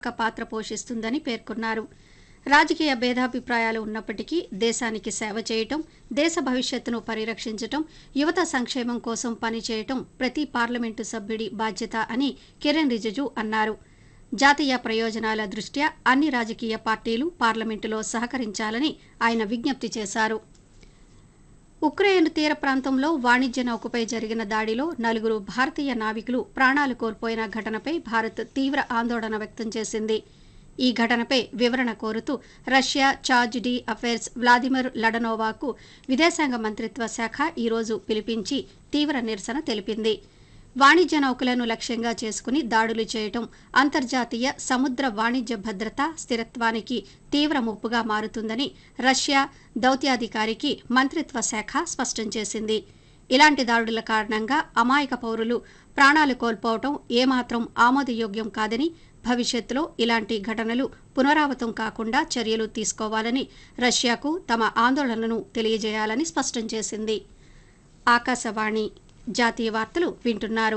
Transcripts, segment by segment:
కీలక పాత్ర పోషిస్తుందని పేర్కొన్నారు రాజకీయ భేదాభిప్రాయాలు ఉన్నప్పటికీ దేశానికి సేవ చేయటం దేశ భవిష్యత్తును పరిరక్షించటం యువత సంక్షేమం కోసం పనిచేయటం ప్రతి పార్లమెంటు సభ్యుడి బాధ్యత అని కిరణ్ రిజిజు అన్నారు జాతీయ ప్రయోజనాల దృష్ట్యా అన్ని రాజకీయ పార్టీలు పార్లమెంటులో సహకరించాలని ఆయన విజ్ఞప్తి చేశారు ఉక్రెయిన్ తీర ప్రాంతంలో వాణిజ్య నౌకపై జరిగిన దాడిలో నలుగురు భారతీయ నావికులు ప్రాణాలు కోల్పోయిన ఘటనపై భారత్ తీవ్ర ఆందోళన వ్యక్తం చేసింది ఈ ఘటనపై వివరణ కోరుతూ Russia charge d' affaires Vladimir లడనోవాకు విదేశాంగ మంత్రిత్వ శాఖ ఈరోజు పిలిపించి తీవ్ర నిరసన తెలిపింది వాణిజ్య నౌకలను లక్ష్యంగా చేసుకుని దాడులు చేయటం అంతర్జాతీయ సముద్ర వాణిజ్య భద్రత స్థిరత్వానికి తీవ్ర ముప్పుగా మారుతుందని రష్యా దౌత్యాధికారికి మంత్రిత్వ శాఖ స్పష్టం చేసింది ఇలాంటి దాడుల కారణంగా అమాయక పౌరులు ప్రాణాలు కోల్పోవటం ఏమాత్రం ఆమోదయోగ్యం కాదని భవిష్యత్తులో ఇలాంటి ఘటనలు పునరావృతం కాకుండా చర్యలు తీసుకోవాలని రష్యాకు తమ ఆందోళనను తెలియజేయాలని స్పష్టం చేసింది ఆకాశవాణి జాతీయ వార్తలు వింటున్నారు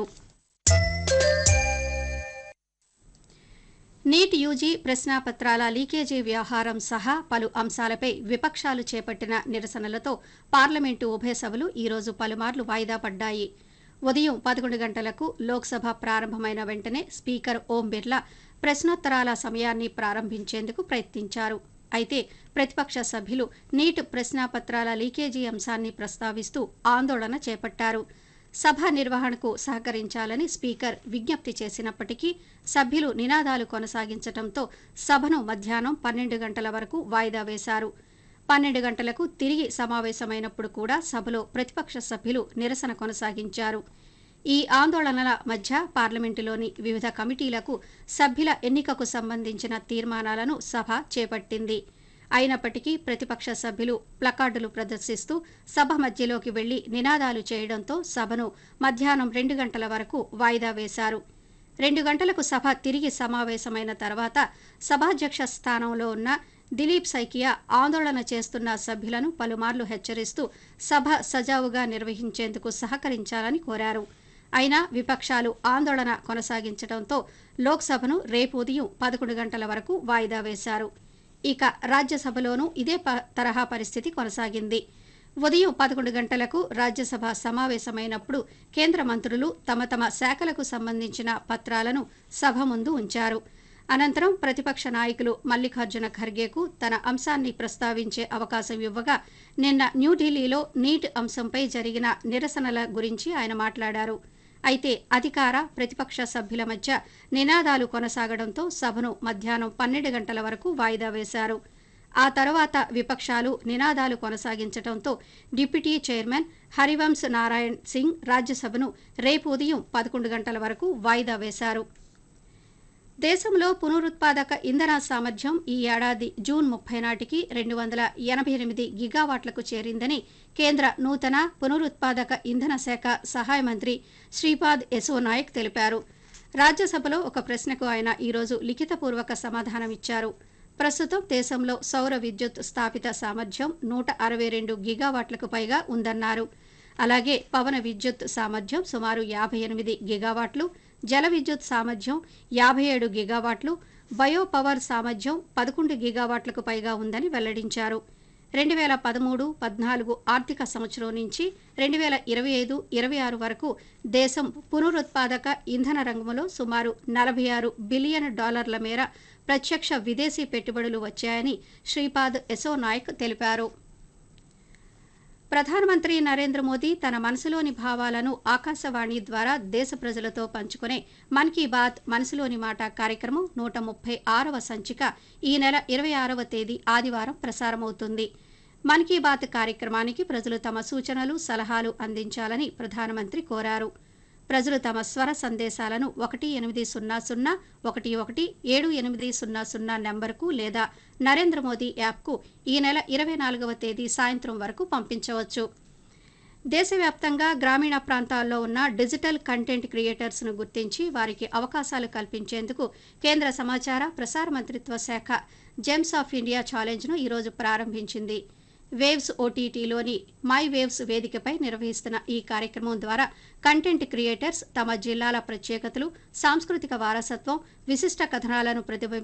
నీట్ యూజీ ప్రశ్నాపత్రాల లీకేజీ వ్యవహారం సహా పలు అంశాలపై విపక్షాలు చేపట్టిన నిరసనలతో పార్లమెంటు ఉభయ సభలు ఈరోజు పలుమార్లు వాయిదా పడ్డాయి ఉదయం పదకొండు గంటలకు లోక్సభ ప్రారంభమైన వెంటనే స్పీకర్ ఓం బిర్లా ప్రశ్నోత్తరాల సమయాన్ని ప్రారంభించేందుకు ప్రయత్నించారు అయితే ప్రతిపక్ష సభ్యులు నీట్ ప్రశ్నాపత్రాల లీకేజీ అంశాన్ని ప్రస్తావిస్తూ ఆందోళన చేపట్టారు సభ నిర్వహణకు సహకరించాలని స్పీకర్ విజ్ఞప్తి చేసినప్పటికీ సభ్యులు నినాదాలు కొనసాగించడంతో సభను మధ్యాహ్నం పన్నెండు గంటల వరకు వాయిదా వేశారు పన్నెండు గంటలకు తిరిగి సమావేశమైనప్పుడు కూడా సభలో ప్రతిపక్ష సభ్యులు నిరసన కొనసాగించారు ఈ ఆందోళనల మధ్య పార్లమెంటులోని వివిధ కమిటీలకు సభ్యుల ఎన్నికకు సంబంధించిన తీర్మానాలను సభ చేపట్టింది అయినప్పటికీ ప్రతిపక్ష సభ్యులు ప్లకార్డులు ప్రదర్శిస్తూ సభ మధ్యలోకి వెళ్లి నినాదాలు చేయడంతో సభను మధ్యాహ్నం రెండు గంటల వరకు వాయిదా వేశారు రెండు గంటలకు సభ తిరిగి సమావేశమైన తర్వాత సభాధ్యక్ష స్థానంలో ఉన్న దిలీప్ సైకియా ఆందోళన చేస్తున్న సభ్యులను పలుమార్లు హెచ్చరిస్తూ సభ సజావుగా నిర్వహించేందుకు సహకరించాలని కోరారు అయినా విపక్షాలు ఆందోళన కొనసాగించడంతో లోక్సభను రేపు ఉదయం పదకొండు గంటల వరకు వాయిదా వేశారు ఇక రాజ్యసభలోనూ ఇదే ప- తరహా పరిస్థితి కొనసాగింది ఉదయం పదకొండు గంటలకు రాజ్యసభ సమావేశమైనప్పుడు కేంద్ర మంత్రులు తమ తమ శాఖలకు సంబంధించిన పత్రాలను సభ ముందు ఉంచారు అనంతరం ప్రతిపక్ష నాయకులు మల్లికార్జున ఖర్గేకు తన అంశాన్ని ప్రస్తావించే అవకాశం ఇవ్వగా నిన్న న్యూఢిల్లీలో నీట్ అంశంపై జరిగిన నిరసనల గురించి ఆయన మాట్లాడారు అయితే అధికార ప్రతిపక్ష సభ్యుల మధ్య నినాదాలు కొనసాగడంతో సభను మధ్యాహ్నం పన్నెండు గంటల వరకు వాయిదా వేశారు ఆ తర్వాత విపక్షాలు నినాదాలు కొనసాగించడంతో డిప్యూటీ చైర్మన్ హరివంశ్ నారాయణ్ సింగ్ రాజ్యసభను రేపు ఉదయం పదకొండు గంటల వరకు వాయిదా వేశారు దేశంలో పునరుత్పాదక ఇంధన సామర్థ్యం ఈ ఏడాది జూన్ ముప్పై నాటికి రెండు వందల ఎనభై ఎనిమిది గిగావాట్లకు చేరిందని కేంద్ర నూతన పునరుత్పాదక ఇంధన శాఖ సహాయ మంత్రి శ్రీపాద్ యశో నాయక్ తెలిపారు రాజ్యసభలో ఒక ప్రశ్నకు ఆయన ఈరోజు లిఖితపూర్వక సమాధానమిచ్చారు ప్రస్తుతం దేశంలో సౌర విద్యుత్ స్థాపిత సామర్థ్యం నూట అరవై రెండు గిగావాట్లకు పైగా ఉందన్నారు అలాగే పవన విద్యుత్ సామర్థ్యం సుమారు యాభై ఎనిమిది గిగావాట్లు జల విద్యుత్ సామర్థ్యం యాభై ఏడు గిగావాట్లు బయో పవర్ సామర్థ్యం పదకొండు గిగావాట్లకు పైగా ఉందని వెల్లడించారు రెండు వేల పదమూడు పద్నాలుగు ఆర్థిక సంవత్సరం నుంచి రెండు వేల ఇరవై ఐదు ఇరవై ఆరు వరకు దేశం పునరుత్పాదక ఇంధన రంగంలో సుమారు నలభై ఆరు బిలియన్ డాలర్ల మేర ప్రత్యక్ష విదేశీ పెట్టుబడులు వచ్చాయని శ్రీపాద్ యశో నాయక్ తెలిపారు ప్రధానమంత్రి నరేంద్ర మోదీ తన మనసులోని భావాలను ఆకాశవాణి ద్వారా దేశ ప్రజలతో పంచుకునే మన్ కీ బాత్ మనసులోని మాట కార్యక్రమం నూట ముప్పై ఆరవ సంచిక ఈ నెల ఇరవై ఆరవ తేదీ ఆదివారం ప్రసారమవుతుంది మన్ కీ బాత్ కార్యక్రమానికి ప్రజలు తమ సూచనలు సలహాలు అందించాలని ప్రధానమంత్రి కోరారు ప్రజలు తమ స్వర సందేశాలను ఒకటి ఎనిమిది సున్నా సున్నా ఒకటి ఒకటి ఏడు ఎనిమిది సున్నా సున్నా నెంబర్కు లేదా నరేంద్ర మోదీ యాప్కు ఈ నెల ఇరవై నాలుగవ తేదీ సాయంత్రం వరకు పంపించవచ్చు దేశవ్యాప్తంగా గ్రామీణ ప్రాంతాల్లో ఉన్న డిజిటల్ కంటెంట్ క్రియేటర్స్ను గుర్తించి వారికి అవకాశాలు కల్పించేందుకు కేంద్ర సమాచార ప్రసార మంత్రిత్వ శాఖ జెమ్స్ ఆఫ్ ఇండియా ఛాలెంజ్ను ఈరోజు ప్రారంభించింది వేవ్స్ ఓటీటీలోని మై వేవ్స్ వేదికపై నిర్వహిస్తున్న ఈ కార్యక్రమం ద్వారా కంటెంట్ క్రియేటర్స్ తమ జిల్లాల ప్రత్యేకతలు సాంస్కృతిక వారసత్వం విశిష్ట కథనాలను ప్రతిబింబించే